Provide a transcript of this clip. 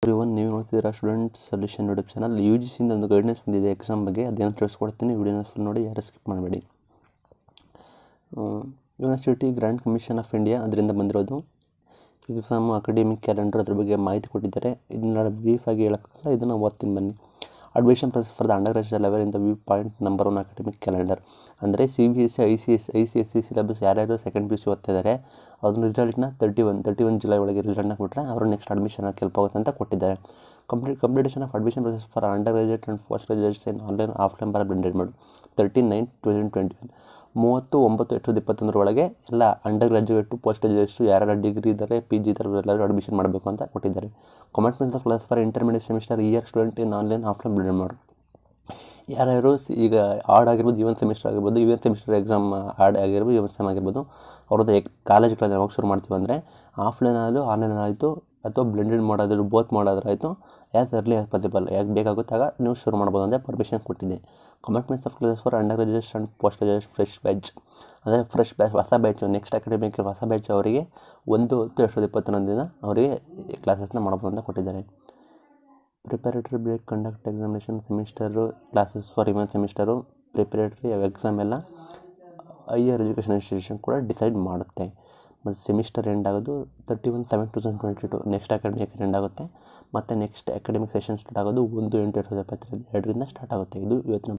every one ನೀವು ನೋಡ್ತಿದ್ದೀರಾ student solution YouTube channel U G ಸಿಯಿಂದ ಒಂದು ಗೈಡ್ನೆಸ್ ಬಂದಿದೆ ಎಕ್ಸಾಮ್ ಬಗ್ಗೆ ಅದೇನು ತಿಳಿಸ್ಕೊಡ್ತೀನಿ ವಿಡಿಯೋನ ಫುಲ್ ನೋಡಿ ಯಾರು ಸ್ಕಿಪ್ ಮಾಡಬೇಡಿ university grand commission of India ಅದರಿಂದ ಬಂದಿರೋದು ಎಕ್ಸಾಮ್ ಅಕಾಡೆಮಿಕ್ ಕ್ಯಾಲೆಂಡರ್ ಅದ್ರ ಬಗ್ಗೆ ಮಾಹಿತಿ ಕೊಟ್ಟಿದ್ದಾರೆ ಇದನ್ನ ಬ್ರೀಫಾಗಿ ಹೇಳೋಕ್ಕಲ್ಲ ಇದನ್ನು ಓದ್ತೀನಿ ಬನ್ನಿ admission process for the undergraduate level in the viewpoint number one academic calendar ಅಂದರೆ C B S C I C S I C S C syllabus ಯಾರ್ಯಾರು ಸೆಕೆಂಡ್ ಪಿ ಯು ಸಿ ಓದ್ತಿದ್ದಾರೆ ಅದನ್ನ ರಿಸಲ್ಟ್ನ thirty one thirty one July ಒಳಗೆ ರಿಸಲ್ಟ್ನ ಕೊಟ್ಟರೆ ಅವರು next admission help ಆಗುತ್ತೆ ಅಂತ ಕೊಟ್ಟಿದ್ದಾರೆ complete completion of admission process for undergraduate and postgraduate in online offline ಬರ ಬ್ಲೆಂಡೆಡ್ ಮಾಡು thirteen nine two thousand twenty one ಮೂವತ್ತು ಒಂಬತ್ತು ಎರಡು ಸಾವಿರದ ಇಪ್ಪತ್ತೊಂದರೊಳಗೆ ಎಲ್ಲ ಅಂಡರ್ ಗ್ರಾಜುಯೇಟು ಪೋಸ್ಟ್ ಗ್ರಾಜುಯೇಟ್ಸು ಯಾರ್ಯಾರು ಡಿಗ್ರಿ ಇದ್ದಾರೆ ಪಿ ಜಿ ಇದ್ದಾರೆ ಎಲ್ಲರೂ ಅಡ್ಮಿಷನ್ ಮಾಡಬೇಕು ಅಂತ ಕೊಟ್ಟಿದ್ದಾರೆ commitments of class for intermediate semester year student in online offline blended ಮಾಡು ಯಾರ್ಯಾರು ಸಿ- ಈಗ ಆಡ್ ಆಗಿರ್ಬೋದು ಇವನ್ ಸೆಮಿಸ್ಟರ್ ಆಗಿರ್ಬೋದು ಇವನ್ ಸೆಮಿಸ್ಟರ್ ಎಕ್ಸಾಮ್ ಆಡ್ ಆಗಿರ್ಬೋದು ಇವನ್ ಸೆಮ್ ಆಗಿರ್ಬೋದು ಅವ್ರದ್ದು ಎಕ್ ಕಾಲೇಜ್ಗಳಲ್ಲಿ ಯಾವಾಗ ಶುರು ಮಾಡ್ತೀವಿ ಅಂದರೆ ಆಫ್ಲೈನ್ ಆದರೂ ಆನ್ಲೈನ್ ಆಯಿತು ಅಥವಾ ಬ್ಲೆಂಡೆಡ್ ಮಾಡೋದಾದ್ರು ಬೋತ್ ಮಾಡೋದಾದ್ರು ಆಯಿತು ಯಾಕೆ ಇರಲಿ ಯಾಕೆ ಪಾಸಿಬಲ್ ಯಾಕೆ ಬೇಕಾಗುತ್ತೆ ಆಗ ನೀವು ಶುರು ಮಾಡ್ಬೋದು ಅಂತ ಪರ್ಮಿಷನ್ ಕೊಟ್ಟಿದೆ commitments of classes for under graduation and postgraduate fresh batch ಅಂದರೆ ಫ್ರೆಶ್ ಬ್ಯಾಚ್ ಹೊಸ ಬ್ಯಾಚು ನೆಕ್ಸ್ಟ್ ಅಕಾಡೆಮಿಕ್ ಹೊಸ ಬ್ಯಾಚ್ ಅವರಿಗೆ ಒಂದು ಹತ್ತು ಎರಡು ಸಾವಿರದ ಇಪ್ಪತ್ತೊಂದು ದಿನ ಅವರಿಗೆ ಕ್ಲಾಸಸ್ನ ಮಾಡ್ಬೋದು ಅಂತ ಕೊಟ್ಟಿದ್ದಾರೆ preparatory break conduct examination semester classes for even semester preparatory exam ಎಲ್ಲ ಹೈಯರ್ ಎಜುಕೇಷನ್ ಇನ್ಸ್ಟಿಟ್ಯೂಷನ್ ಕೂಡ ಡಿಸೈಡ್ ಮಾಡುತ್ತೆ ಮತ್ತು ಸೆಮಿಸ್ಟರ್ ಎಂಡ್ ಆಗೋದು thirty one seven two thousand twenty two next academic end ಆಗುತ್ತೆ ಮತ್ತು ನೆಕ್ಸ್ಟ್ ಅಕಾಡೆಮಿಕ್ ಸೆಷನ್ ಸ್ಟಾರ್ಟ್ ಆಗೋದು ಒಂದು ಎಂಟು ಎರಡು ಸಾವಿರದ ಇಪ್ಪತ್ತೆರಡು ಎರಡರಿಂದ ಸ್ಟಾರ್ಟ್ ಆಗುತ್ತೆ ಇದು ಇವತ್ತಿನ